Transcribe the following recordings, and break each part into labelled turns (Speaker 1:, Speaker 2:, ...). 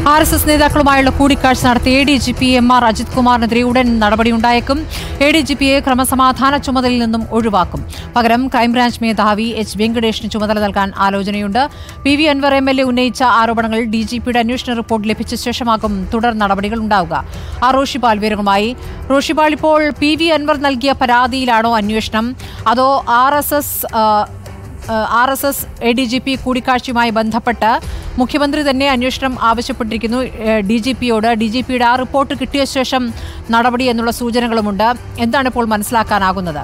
Speaker 1: R S S നേതാക്കളുമായുള്ള കൂടിക്കാഴ്ച നടത്തിയ A D G P M R Ajith കുമാറിനെതിരെ ഉടൻ നടപടിയുണ്ടായേക്കും എ ഡി ജി പിയെ ക്രമസമാധാന ചുമതലയിൽ നിന്നും ഒഴിവാക്കും പകരം ക്രൈംബ്രാഞ്ച് മേധാവി എച്ച് വെങ്കടേഷിന് ചുമതല നൽകാൻ ആലോചനയുണ്ട് P V Anwar M L A ഉന്നയിച്ച ആരോപണങ്ങൾ ഡി ജി പിയുടെ അന്വേഷണ റിപ്പോർട്ട് ലഭിച്ച ശേഷമാകും തുടർ നടപടികൾ ഉണ്ടാവുക ആ റോഷിപാൽ വിവരങ്ങളുമായി റോഷിപാൽ ഇപ്പോൾ പി വി അൻവർ നൽകിയ പരാതിയിലാണോ അന്വേഷണം അതോ R S S R S S A D G P കൂടിക്കാഴ്ചയുമായി ബന്ധപ്പെട്ട് മുഖ്യമന്ത്രി തന്നെ അന്വേഷണം ആവശ്യപ്പെട്ടിരിക്കുന്നു ഡി ജി പിയോട് ഡി ജി പിയുടെ ആ റിപ്പോർട്ട് കിട്ടിയ ശേഷം നടപടി എന്നുള്ള സൂചനകളുമുണ്ട് എന്താണ് ഇപ്പോൾ മനസ്സിലാക്കാനാകുന്നത്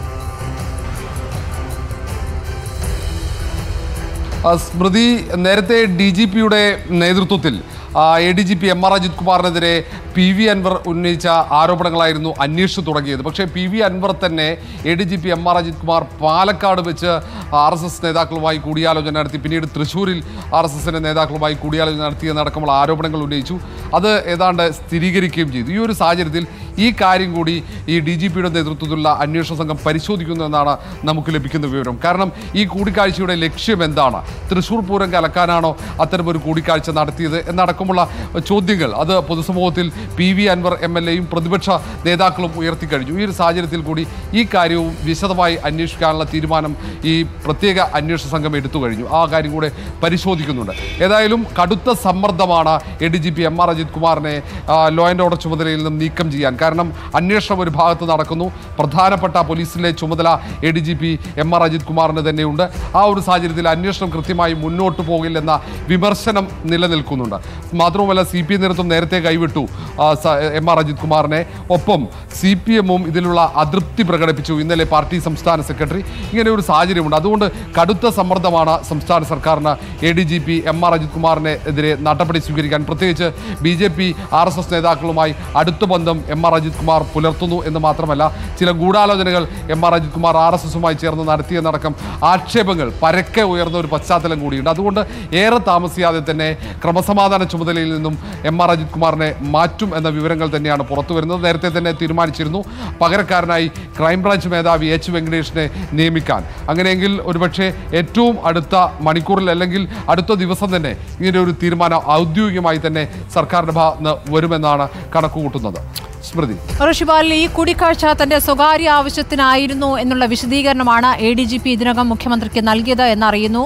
Speaker 2: ആ, സ്മൃതി നേരത്തെ ഡി ജി പിയുടെ നേതൃത്വത്തിൽ A D G P M R Ajith കുമാറിനെതിരെ പി വി അൻവർ ഉന്നയിച്ച ആരോപണങ്ങളായിരുന്നു അന്വേഷിച്ചു തുടങ്ങിയത് പക്ഷേ പി വി അൻവർ തന്നെ A D G P M R Ajith Kumar Palakkad വെച്ച് ആർ എസ് എസ് നേതാക്കളുമായി കൂടിയാലോചന നടത്തി പിന്നീട് തൃശ്ശൂരിൽ ആർ എസ് എസിൻ്റെ നേതാക്കളുമായി കൂടിയാലോചന നടത്തിയെന്നടക്കമുള്ള ആരോപണങ്ങൾ ഉന്നയിച്ചു അത് ഏതാണ്ട് സ്ഥിരീകരിക്കുകയും ചെയ്തു ഈ ഒരു സാഹചര്യത്തിൽ ഈ കാര്യം കൂടി ഈ ഡി ജി പിയുടെ നേതൃത്വത്തിലുള്ള അന്വേഷണ സംഘം പരിശോധിക്കുന്നു എന്നാണ് നമുക്ക് ലഭിക്കുന്ന വിവരം കാരണം ഈ കൂടിക്കാഴ്ചയുടെ ലക്ഷ്യം എന്താണ് തൃശ്ശൂർ പൂരം കലക്കാനാണോ അത്തരമൊരു കൂടിക്കാഴ്ച നടത്തിയത് എന്നടക്കമുള്ള ചോദ്യങ്ങൾ അത് പൊതുസമൂഹത്തിൽ P V Anwar M L എയും പ്രതിപക്ഷ നേതാക്കളും ഉയർത്തിക്കഴിഞ്ഞു ഈ ഒരു സാഹചര്യത്തിൽ കൂടി ഈ കാര്യവും വിശദമായി അന്വേഷിക്കാനുള്ള തീരുമാനം ഈ പ്രത്യേക അന്വേഷണ സംഘം എടുത്തു കഴിഞ്ഞു ആ കാര്യം കൂടെ പരിശോധിക്കുന്നുണ്ട് ഏതായാലും കടുത്ത സമ്മർദ്ദമാണ് A D G P M R Ajith കുമാറിനെ ആ, ലോ ആൻഡ് ഓർഡർ ചുമതലയിൽ നിന്നും നീക്കം ചെയ്യാൻ കാരണം അന്വേഷണം ഒരു ഭാഗത്ത് നടക്കുന്നു പ്രധാനപ്പെട്ട പോലീസിലെ ചുമതല A D G P M R Ajith കുമാറിന് തന്നെയുണ്ട് ആ ഒരു സാഹചര്യത്തിൽ അന്വേഷണം കൃത്യമായി മുന്നോട്ട് പോകില്ലെന്ന വിമർശനം നിലനിൽക്കുന്നുണ്ട് മാത്രവുമല്ല സി പി നേതൃത്വം നേരത്തെ കൈവിട്ടു ആ, സ- എം ആർ അജിത് കുമാറിനെ ഒപ്പം സി പി എമ്മും ഇതിലുള്ള അതൃപ്തി പ്രകടിപ്പിച്ചു ഇന്നലെ പാർട്ടി സംസ്ഥാന സെക്രട്ടറി ഇങ്ങനെ ഒരു സാഹചര്യമുണ്ട് അതുകൊണ്ട് കടുത്ത സമ്മർദ്ദമാണ് സംസ്ഥാന സർക്കാരിന് A D G P M R Ajith കുമാറിനെതിരെ നടപടി സ്വീകരിക്കാൻ പ്രത്യേകിച്ച് B J P R S S നേതാക്കളുമായി അടുത്ത ബന്ധം എം ആർ അജിത് കുമാർ പുലർത്തുന്നു എന്ന് മാത്രമല്ല ചില ഗൂഢാലോചനകൾ M R Ajith Kumar R S എസുമായി ചേർന്ന് നടത്തിയെന്നടക്കം ആക്ഷേപങ്ങൾ പരക്കെ ഉയർന്ന ഒരു പശ്ചാത്തലം കൂടിയുണ്ട് അതുകൊണ്ട് ഏറെ താമസിയാതെ തന്നെ ക്രമസമാധാന ചുമതലയിൽ നിന്നും എം ആർ അജിത് കുമാറിനെ മാറ്റും എന്ന വിവരങ്ങൾ തന്നെയാണ് പുറത്തു വരുന്നത് നേരത്തെ തന്നെ തീരുമാനിച്ചിരുന്നു പകരക്കാരനായി ക്രൈംബ്രാഞ്ച് മേധാവി എച്ച് വെങ്കടേഷിനെ നിയമിക്കാൻ അങ്ങനെയെങ്കിൽ ഒരുപക്ഷെ ഏറ്റവും അടുത്ത മണിക്കൂറിൽ അല്ലെങ്കിൽ അടുത്ത ദിവസം തന്നെ ഇങ്ങനെ ഒരു തീരുമാനം ഔദ്യോഗികമായി തന്നെ സർക്കാരിന്റെ ഭാഗത്ത് നിന്ന് വരുമെന്നാണ് കണക്കുകൂട്ടുന്നത് സ്മൃതി
Speaker 1: ഋഷിപാൽ ഈ കൂടിക്കാഴ്ച തന്റെ സ്വകാര്യ ആവശ്യത്തിനായിരുന്നു എന്നുള്ള വിശദീകരണമാണ് എ ഡി ജി പി ഇതിനകം മുഖ്യമന്ത്രിക്ക് നൽകിയത് എന്നറിയുന്നു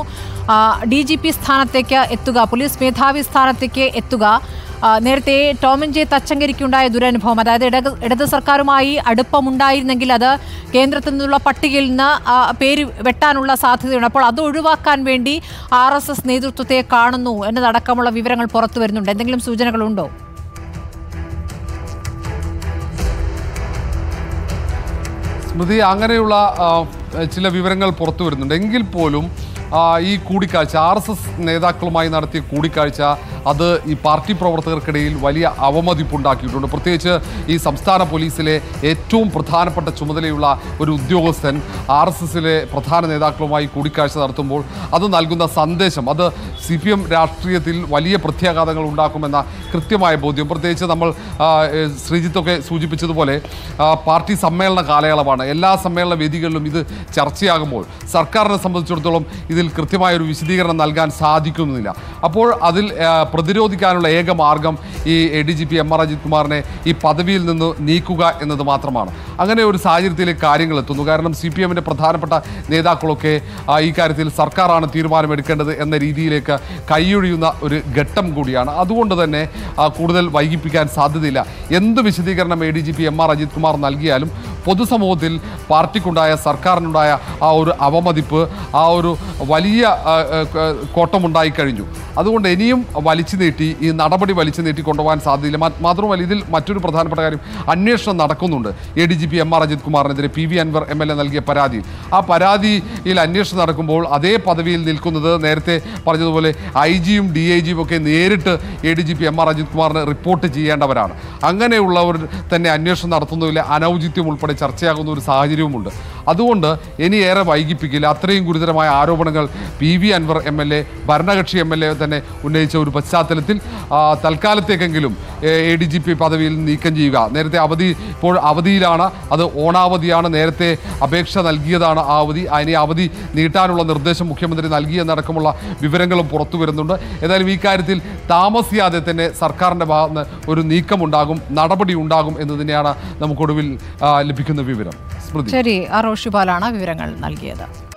Speaker 1: ഡി ജി പി സ്ഥാനത്തേക്ക് എത്തുക പോലീസ് മേധാവി സ്ഥാനത്തേക്ക് എത്തുക ആ, നേരത്തെ ടോമിൻ ജെ തച്ചങ്കരിക്കുണ്ടായ ദുരനുഭവം അതായത് ഇടത് ഇടത് സർക്കാരുമായി അടുപ്പമുണ്ടായിരുന്നെങ്കിൽ അത് കേന്ദ്രത്തിൽ നിന്നുള്ള പട്ടികയിൽ നിന്ന് ആ, പേര് വെട്ടാനുള്ള സാധ്യതയുണ്ട് അപ്പോൾ അത് ഒഴിവാക്കാൻ വേണ്ടി ആർ എസ് എസ് നേതൃത്വത്തെ കാണുന്നു എന്നതടക്കമുള്ള വിവരങ്ങൾ പുറത്തു വരുന്നുണ്ട് എന്തെങ്കിലും സൂചനകളുണ്ടോ
Speaker 2: സ്മൃതി അങ്ങനെയുള്ള ആ, ചില വിവരങ്ങൾ പുറത്തു വരുന്നുണ്ട് എങ്കിൽ പോലും ആ, ഈ കൂടിക്കാഴ്ച ആർ എസ് എസ് നേതാക്കളുമായി നടത്തിയ കൂടിക്കാഴ്ച അത് ഈ പാർട്ടി പ്രവർത്തകർക്കിടയിൽ വലിയ അവമതിപ്പുണ്ടാക്കിയിട്ടുണ്ട് പ്രത്യേകിച്ച് ഈ സംസ്ഥാന പോലീസിലെ ഏറ്റവും പ്രധാനപ്പെട്ട ചുമതലയുള്ള ഒരു ഉദ്യോഗസ്ഥൻ ആർ എസ് എസിലെ പ്രധാന നേതാക്കളുമായി കൂടിക്കാഴ്ച നടത്തുമ്പോൾ അത് നൽകുന്ന സന്ദേശം അത് സി പി എം രാഷ്ട്രീയത്തിൽ വലിയ പ്രത്യാഘാതങ്ങൾ ഉണ്ടാക്കുമെന്ന കൃത്യമായ ബോധ്യം പ്രത്യേകിച്ച് നമ്മൾ ആ, ഏ, ശ്രീജിത്തൊക്കെ സൂചിപ്പിച്ചതുപോലെ ആ, പാർട്ടി സമ്മേളന കാലയളവാണ് എല്ലാ സമ്മേളന വേദികളിലും ഇത് ചർച്ചയാകുമ്പോൾ സർക്കാരിനെ സംബന്ധിച്ചിടത്തോളം ഇതിൽ കൃത്യമായ ഒരു വിശദീകരണം നൽകാൻ സാധിക്കുന്നില്ല അപ്പോൾ അതിൽ ആ, പ്രതിരോധിക്കാനുള്ള ഏക മാർഗം ഈ A D G P M R Ajith കുമാറിനെ ഈ പദവിയിൽ നിന്ന് നീക്കുക എന്നത് മാത്രമാണ് അങ്ങനെ ഒരു സാഹചര്യത്തിലേക്ക് കാര്യങ്ങൾ എത്തുന്നു കാരണം സി പി എമ്മിൻ്റെ പ്രധാനപ്പെട്ട നേതാക്കളൊക്കെ ആ, ഈ കാര്യത്തിൽ സർക്കാരാണ് തീരുമാനമെടുക്കേണ്ടത് എന്ന രീതിയിലേക്ക് കൈയൊഴിയുന്ന ഒരു ഘട്ടം കൂടിയാണ് അതുകൊണ്ട് തന്നെ ആ, കൂടുതൽ വൈകിപ്പിക്കാൻ സാധ്യതയില്ല എന്ത് വിശദീകരണം A D G P M R Ajith Kumar നൽകിയാലും പൊതുസമൂഹത്തിൽ പാർട്ടിക്കുണ്ടായ സർക്കാരിനുണ്ടായ ആ ഒരു അവമതിപ്പ് ആ ഒരു വലിയ ആ, ആ, ക- കോട്ടമുണ്ടായി കഴിഞ്ഞു അതുകൊണ്ട് ഇനിയും വലിച്ചു നീട്ടി ഈ നടപടി വലിച്ചു നീട്ടി കൊണ്ടുപോകാൻ സാധ്യതയില്ല മാ- മാത്രമല്ല ഇതിൽ മറ്റൊരു പ്രധാനപ്പെട്ട കാര്യം അന്വേഷണം നടക്കുന്നുണ്ട് A D G P M R Ajith കുമാറിനെതിരെ P V Anwar M L A നൽകിയ പരാതി ആ പരാതിയിൽ അന്വേഷണം നടക്കുമ്പോൾ അതേ പദവിയിൽ നിൽക്കുന്നത് നേരത്തെ പറഞ്ഞതുപോലെ ഐ ജിയും ഡി ഐ ജിയും ഒക്കെ നേരിട്ട് A D G P M R Ajith കുമാറിന് റിപ്പോർട്ട് ചെയ്യേണ്ടവരാണ് അങ്ങനെയുള്ളവർ തന്നെ അന്വേഷണം നടത്തുന്നതിലെ അനൗചിത്യം ഉൾപ്പെടെ ചർച്ചയാകുന്ന ഒരു സാഹചര്യവുമുണ്ട് അതുകൊണ്ട് ഇനി ഏറെ വൈകിപ്പിക്കില്ല അത്രയും ഗുരുതരമായ ആരോപണങ്ങൾ P V Anwar M L A ഭരണകക്ഷി എം എൽ എ തന്നെ ഉന്നയിച്ച ഒരു പശ്ചാത്തലത്തിൽ ആ, തൽക്കാലത്തേക്കെങ്കിലും എ ഡി ജി പി പദവിയിൽ നീക്കം ചെയ്യുക നേരത്തെ അവധി ഇപ്പോൾ അവധിയിലാണ് അത് ഓണാവധിയാണ് നേരത്തെ അപേക്ഷ നൽകിയതാണ് ആ അവധി അതിനെ അവധി നീട്ടാനുള്ള നിർദ്ദേശം മുഖ്യമന്ത്രി നൽകിയെന്നടക്കമുള്ള വിവരങ്ങളും പുറത്തു വരുന്നുണ്ട് ഏതായാലും ഈ കാര്യത്തിൽ താമസിയാതെ തന്നെ സർക്കാരിൻ്റെ ഭാഗത്ത് നിന്ന് ഒരു നീക്കമുണ്ടാകും നടപടി ഉണ്ടാകും എന്ന് തന്നെയാണ് നമുക്കൊടുവിൽ ആ, ലഭിക്കുന്ന വിവരം സ്മൃതി
Speaker 1: ശരി അറോഷിപാലാണ് വിവരങ്ങൾ നൽകിയത്